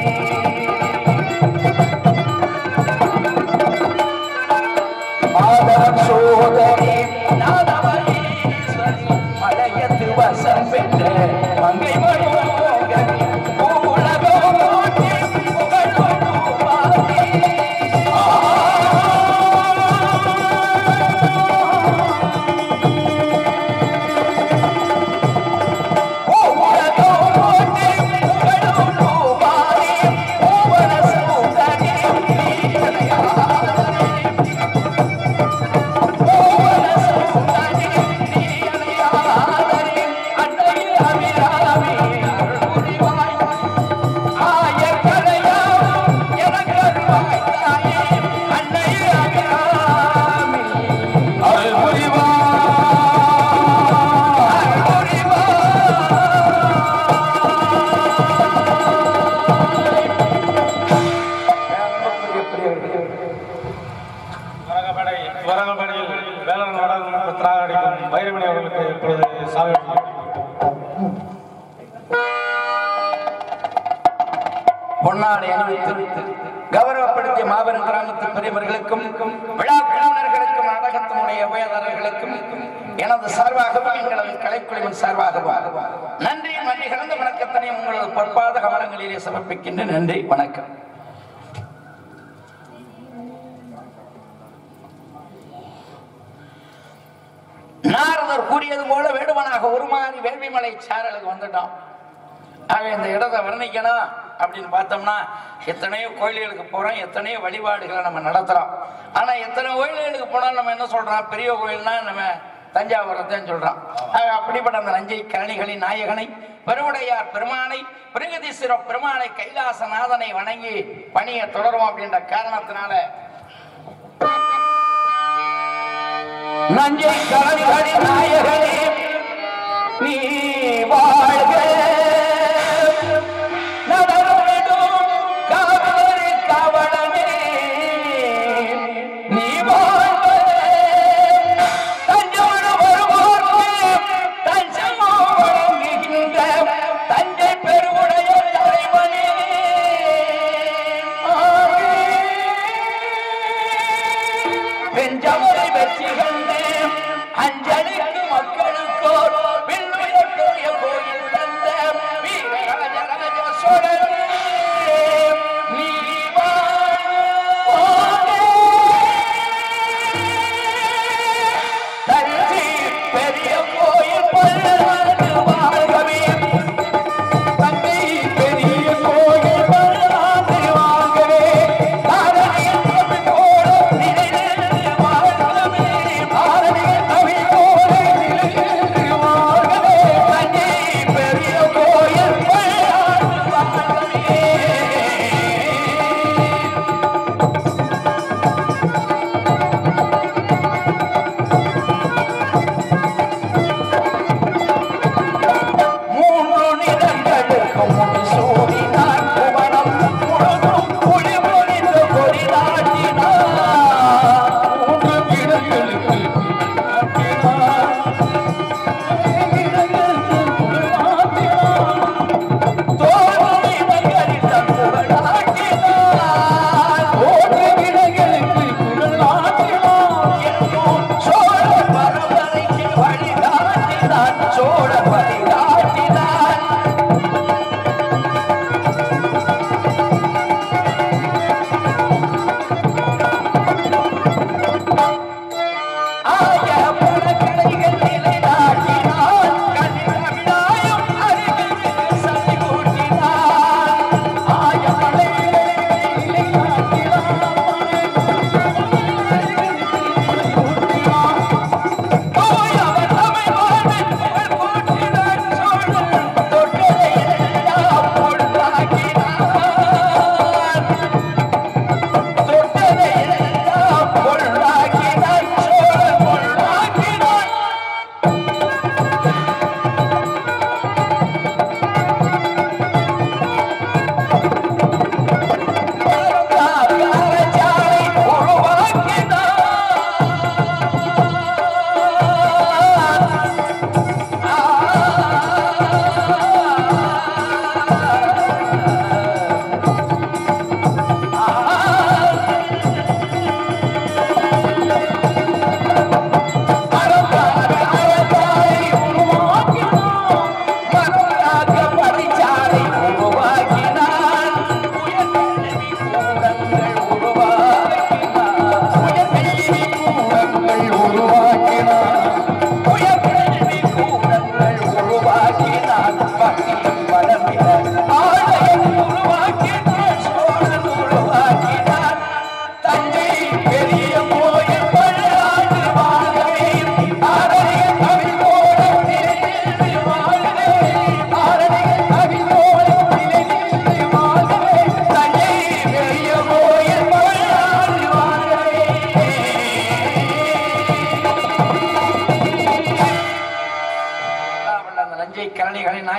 மாதவன் சோதரி நாதவனீஸ்வரி மலையத்து வசம் பெற்ற மங்கை மனோகரி பூவுலகம் போற்றி புகழும் பூமாரி. பூவுலகம் போற்றி புகழும் பூமாரி. பூவன சௌந்தரி நீலையாதரி. வரகப்படை வரகப்படையில் வேலன் வடகன் திராகடிக்கும் வைரமணி அவர்களுக்கு இப்பொழுது சாவி பொன்னாடை அணிவித்து கௌரவப்படுத்திய மாபெரும் கிராமத்து பெரியவர்களுக்கும் விழா குழுவினர்களுக்கும் நாடகத்தினுடைய உபயதாரர்களுக்கும் எனது சார்பாகவும் எங்களது கலைக்குழுவின் சார்பாகவும் நன்றி நன்றி கலந்த வணக்கத்தினை உங்களது பொற்பாத கமலங்களிலே சமர்ப்பிக்கின்ற நன்றி வணக்கம் நாரதர் கூறியது போல வேடுவனாக உருமாறி வேள்விமலை சாரலுக்கு வந்துட்டோம் ஆக இந்த இடத்தை வர்ணிக்கணும் அப்படின்னு பார்த்தோம்னா எத்தனையோ கோயில்களுக்கு போறோம் எத்தனையோ வழிபாடுகளை நம்ம நடத்துறோம் ஆனா எத்தனை கோயில்களுக்கு போனாலும் நம்ம என்ன சொல்றோம் பெரிய கோயில்னா நம்ம தஞ்சாவூரத்தான் சொல்றோம் ஆக அப்படிப்பட்ட அந்த நஞ்சை கரணிகளின் நாயகனை பெருவுடையார் பெருமானை பிரகதீஸ்வர பெருமானை கைலாசநாதனை வணங்கி பணியை தொடரும் அப்படின்ற காரணத்தினால நஞ்சை கரணிகளின் நாயகனே நீ வாழ்க நடனமிடும் காவிரி கவளமே நீ வாழ்க தஞ்சோடு வருவோர்க்கு தஞ்சமோ வழங்குகின்ற தஞ்சை பெருவுடைய தலைவனே வெஞ்சமுறை வெற்றி கண்டு அஞ்சலிக்கு மக்களுக்கோர் வில்லுயர்த்து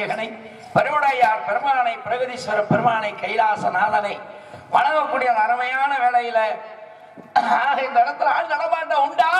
விநாயகனை பருவடையார் பெருமானை பிரகதீஸ்வர பெருமானை கைலாசநாதனை வணங்கக்கூடிய அந்த அருமையான வேளையில ஆக, இந்த இடத்துல ஆள் நடமாட்டம் உண்டா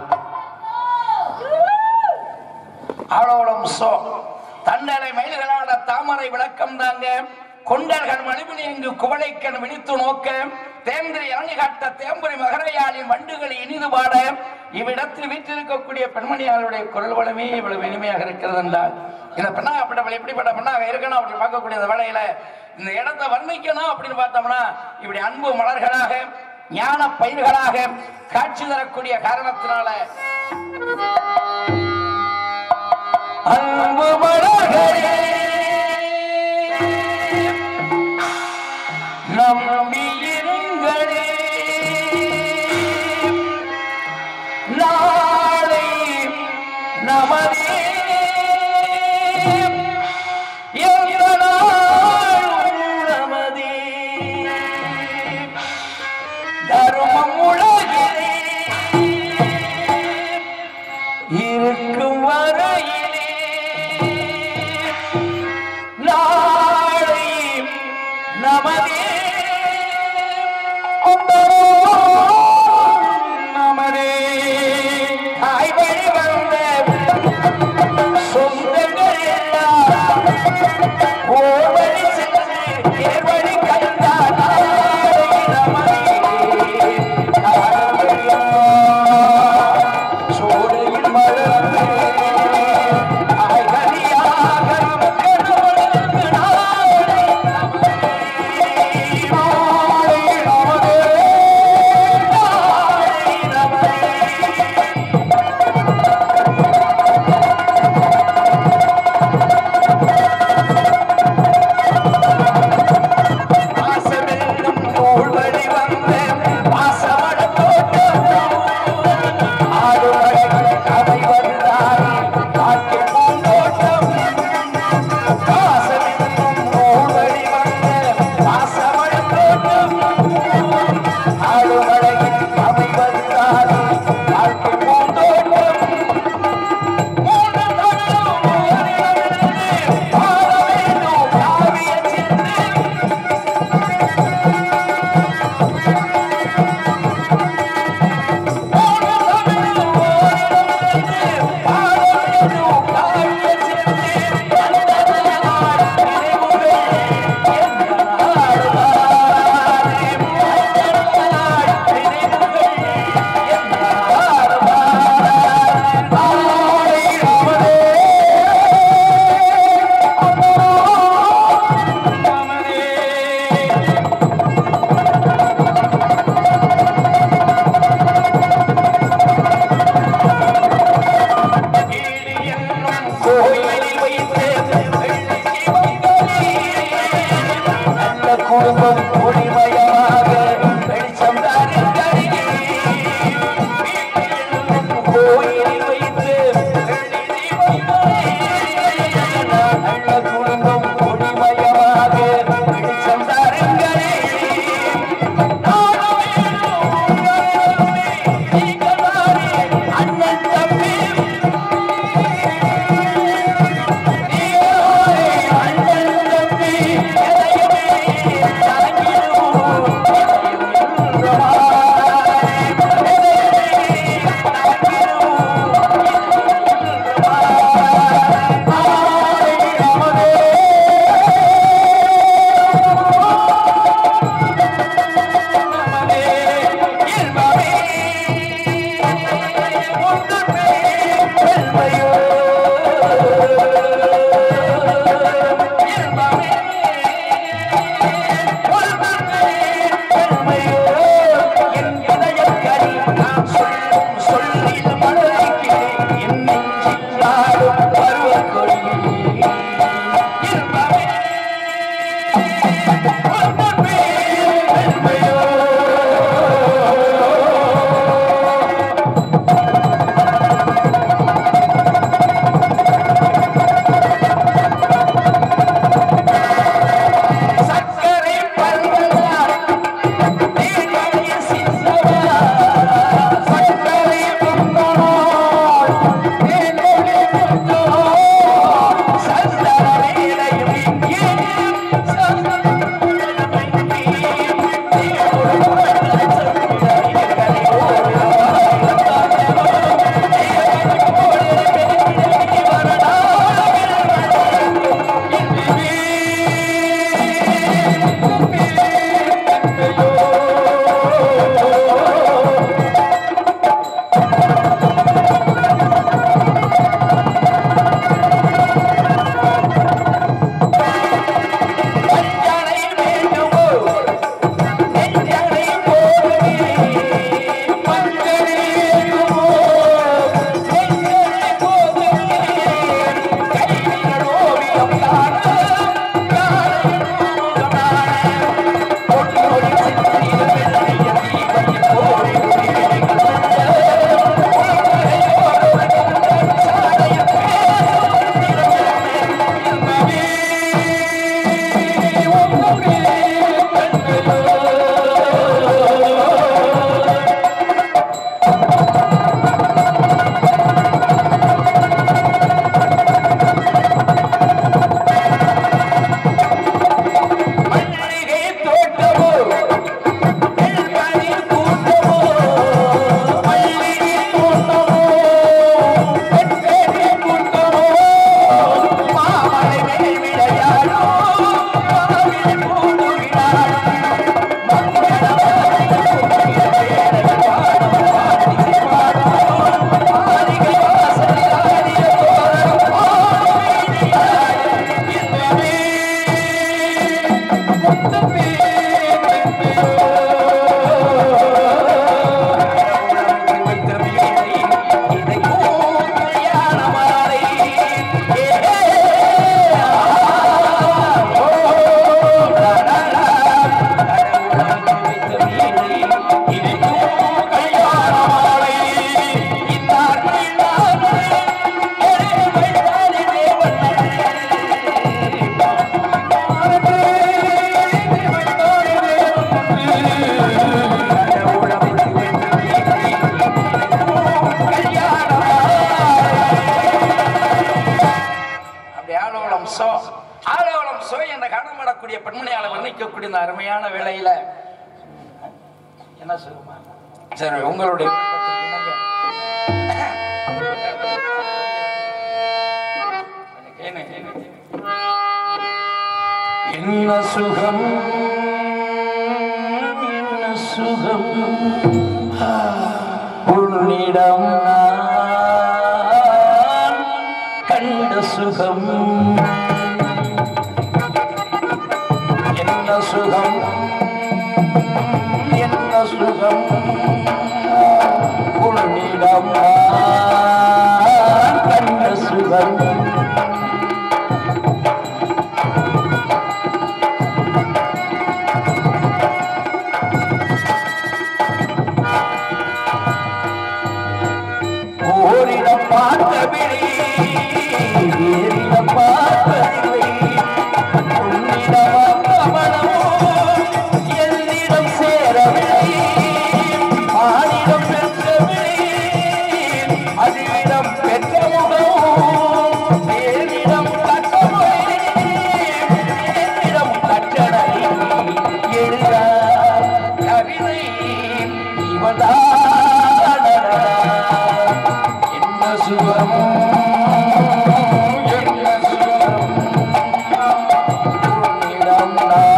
ஆளோளம் சோ தண்டலை மயில்களாட தாமரை விளக்கம் தாங்க கொண்டர்கள் மணிமணி இங்கு குவளைக்கண் விழித்து நோக்க தேந்திரி இறங்கி காட்ட தேம்புரி மகரையாளின் வண்டுகள் இனிது பாட இவ்விடத்தில் வீற்றிருக்கக்கூடிய பெண்மணியாளுடைய குரல் வளமே இவ்வளவு இனிமையாக இருக்கிறது என்றால் இந்த பெண்ணாகப்பட்டவள் எப்படிப்பட்ட பெண்ணாக இருக்கணும் அப்படி பார்க்கக்கூடிய இந்த வேளையில இந்த இடத்தை வர்ணிக்கணும் அப்படின்னு பார்த்தோம்னா இப்படி அன்பு மலர்களாக ஞான பயிர்களாக காட்சி தரக்கூடிய காரணத்தினால அன்பு மலர்களே நம்பியிருங்களே நாளை நமதே எந்த நாளும் நமதே தர்மம் உலகிலே இருக்கும் வரையிலே நாளை நமதே நமதே தாய் வழி வந்த சொந்தங்கள் எல்லாம் ஓர் வழி சென்று நேர் வழி கண்டார் நாளை நமதே நாளை சோலையில் மலர்ந்து ஆய்கனியாக நமக்கு நாளை நமதே அப்படி ஆலோலம் சோ ஆலோலம் சோ என்ற காணப்படக்கூடிய பெண்மணியால வர்ணிக்கக்கூடிய இந்த அருமையான வேளையில என்ன சொல்லுமா சரி உங்களுடைய விருப்பத்துக்கு இணங்க. என்ன, என்ன, என்ன சுகம் என்ன சுகம் உன்னிடம் நான் கண்ட சுகம் என்ன சுகம் என்ன சுகம் உன்னிடம் நான் கண்ட சுகம் ஓரிடம் பார்த்தபிடி வேறிடம் பார்த்ததில்லை உன்னிடம் கவனமோ என்னிடம் சேரவில்லை ஆணிடம் பெற்றவில்லை அதிலிடம் பெற்ற முகம் வேறிடம் கட்டமொழி என்னிடம் கட்டளை எழுதார் கவிதை இவதானடா என்ன சுகம் என்ன சுகம் உன்னிடம்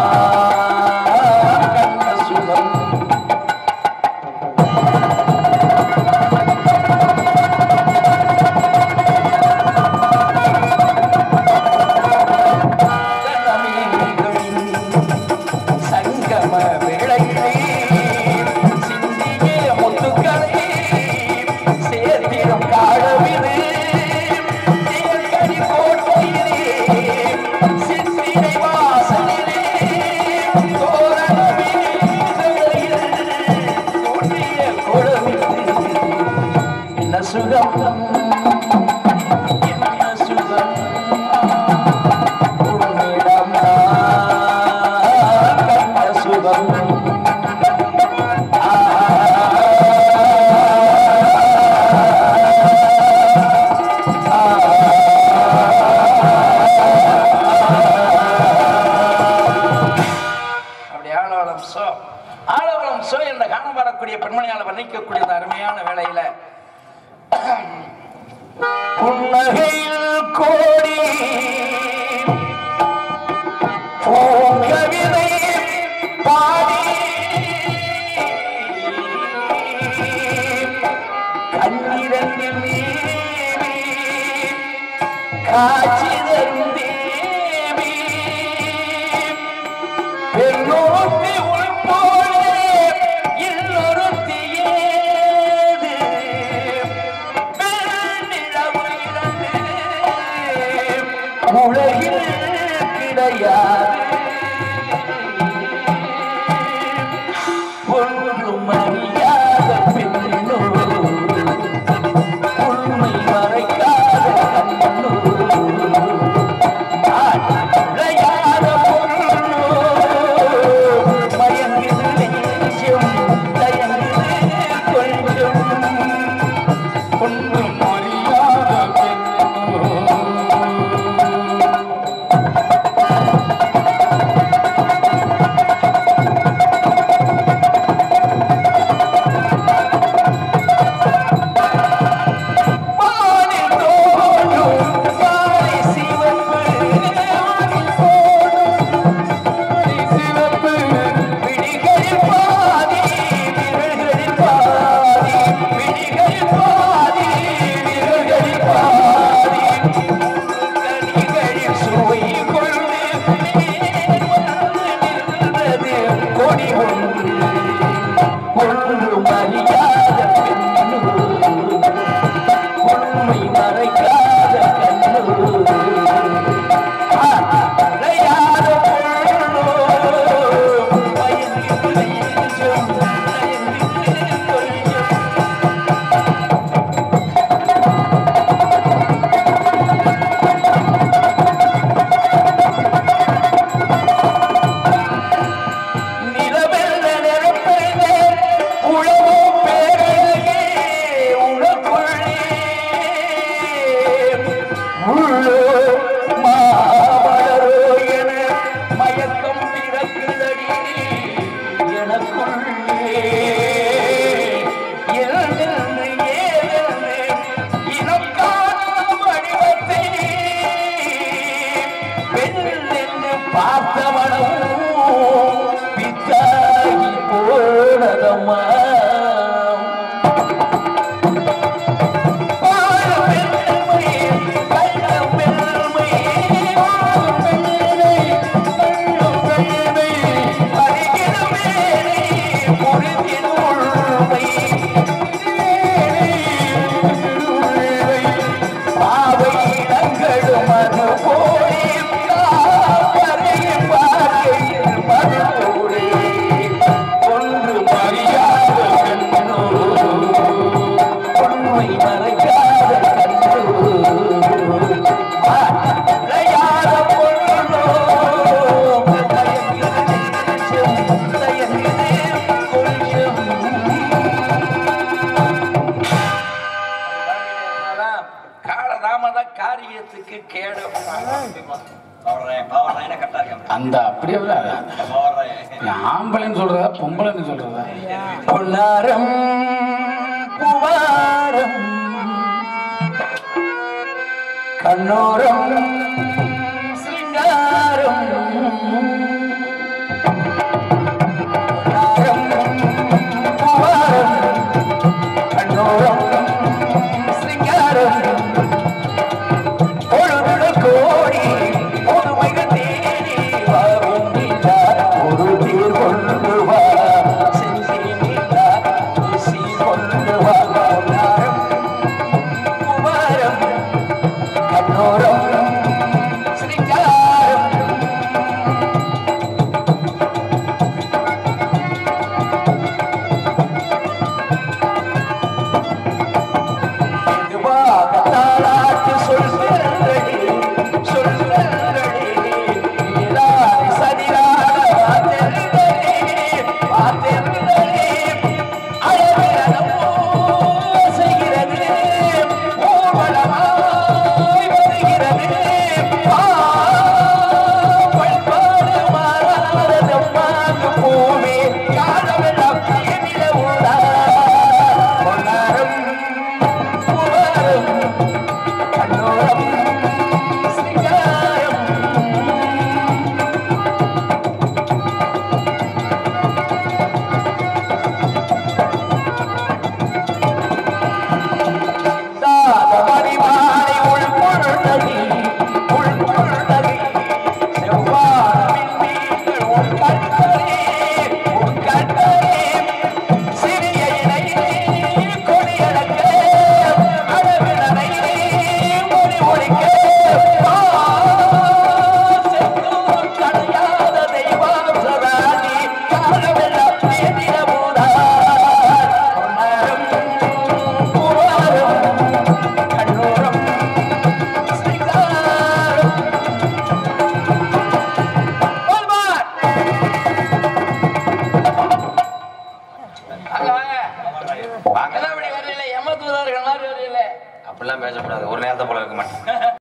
நான் கண்ட சுகம் சங்கம வேளையிலே சிந்திய முத்துக்களை சேர்த்திடும் காலவிது தேர்கனி கோட்டையிலே சித்திரை வாசலிலே தோரண வீடுகளில் தோன்றிய குழவிது என்ன சுகம் என்ன சுகம் உன்னிடம் நான் கண்ட சுகம் அப்படி ஆளவளம் சோ ஆளவளம் சோ என்ற காணப்படக்கூடிய பெண்மணியால் வர்ணிக்கக்கூடிய இந்த அருமையான வேளையில புன்னகையில் கோடி பூங்கவிதை பாடி கண்ணிரண்டில் நீவி காட்சி தரும் தேவி பெண்ணோட்டி உழைப்போலே இன்னொருத்தி ஏது பெருநிலவு இரண்டு உலகில் கிடையாது ஒன்றும் அறியாத பெண்ணோ உண்மை மறைக்காத கண்ணோ விளையாத பொருளோ மயங்குது நெஞ்சம் தயங்குது கொஞ்சம் ஒன்றும் அறியாத பெண்ணோ வானில் தோன்றும் வானை சிவப்பு வானில் தோன்றும் வானை சிவப்பு விழிகளில் பாதி விரல்களில் பாதி விழிகளில் பாதி விரல்களில் பாதி கனிகளில் சுவை கொண்டு மேல் வந்து நின்றது கொடி ஒன்று ஒன்றும் அறியாத பெண்ணு உண்மை மறைக்காத கண்ணு அலையாத பொருளோ பயந்து நெஞ்சம் நயந்து கொஞ்சம் நிலவே நாட்டுக்கு கேடு அந்த அப்படியே விட நீ ஆம்பளைன்னு சொல்றதா பொம்பளைன்னு சொல்றதா பொன்னாரம் புவாரம் கண்ணோரம் சிங்காரம் பொன்னாரம் புவாரம் கண்ணோரம் சிங்காரம் பொழுதுட கோடி பொதுமைகள் தேடி வரும் நீலா ஒரு தீர் கொண்டு வா செஞ்சி நீலா ஊசி கொண்டு வா பொன்னாரம் குமாரம் கண்ணோரம் சிங்காரம் மெதுவாக தாலாட்டு சொல்கிறடி, சொல்கிறடி. நீராடி சதிராட பார்த்தெறிந்தடி, பார்த்தெறிந்தடி. அழகிரணம் செய்கிறது, ஊர்வலமாய் வருகிறது. பால் மாறாததம்மாங்கு பூவே, காலமெல்லாம் நிலவுடா. பொன்னாரம் குமாரம் கண்ணோரம் சிங்காரம் தாத மணிமாலை உள்பொருளகி உள்பொருளகி செவ்வாயில் நீங்கள் உன் கண்களே உன் கண்களே சிறிய இணையிலே கொடியடக்க அளவினரை ஒளி ஒளிக்க செந்தூர் கடையாத தெய்வம் சதாதி காலமெல்லாம் எதிரமுடா பொன்னாரம் புவாரம் கண்ணோரம் சிங்காரம் போல்பார் அங்க வாங்க அங்கதான் அப்படி வரல எம்ம தூதார்கள் மாதிரி வரல அப்படிலாம் பேசக்கூடாது ஒரு நேரத்தை போல இருக்க மாட்டேன்